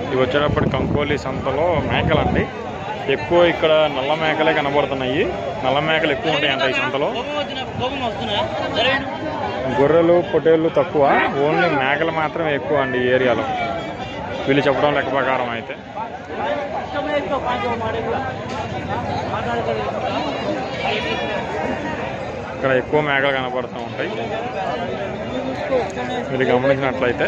ఇవి వచ్చేటప్పుడు కంకోలి సంతలో మేకలండి ఎక్కువ ఇక్కడ నల్ల మేకలే కనబడుతున్నాయి నల్ల మేకలు ఎక్కువ ఉంటాయంట ఈ సంతలో గొర్రెలు పొటేళ్ళు తక్కువ ఓన్లీ మేకలు మాత్రమే ఎక్కువ అండి ఈ ఏరియాలో వీళ్ళు చెప్పడం లెక్క ప్రకారం అయితే ఇక్కడ ఎక్కువ మేకలు కనబడుతూ ఉంటాయి మీరు గమనించినట్లయితే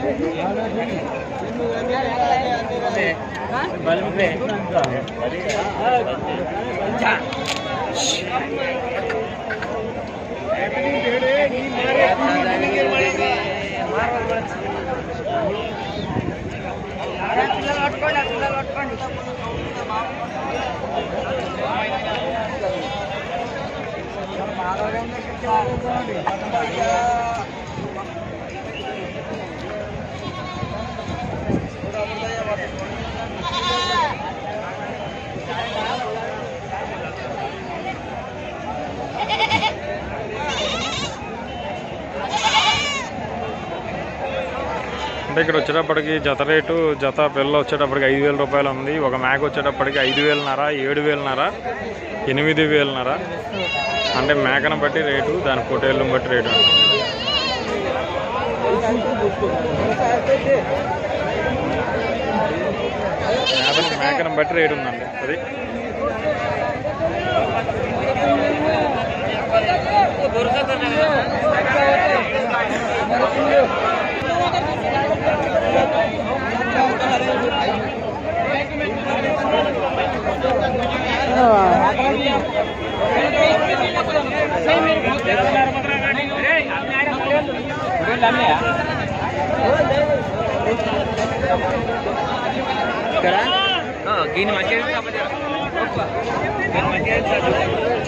అంటే ఇక్కడ వచ్చేటప్పటికి జత రేటు జత పిల్ల వచ్చేటప్పటికి ఐదు వేల రూపాయలు ఉంది ఒక మేక వచ్చేటప్పటికి ఐదు వేలన్నర ఏడు వేలన్నర ఎనిమిది వేలన్నర అంటే మేకను బట్టి రేటు దాని పొటేళ్ళను బట్టి రేటు మేకను మేకను బట్టి రేటు ఉందండి అది దీని మంచిగా దీని మంచిగా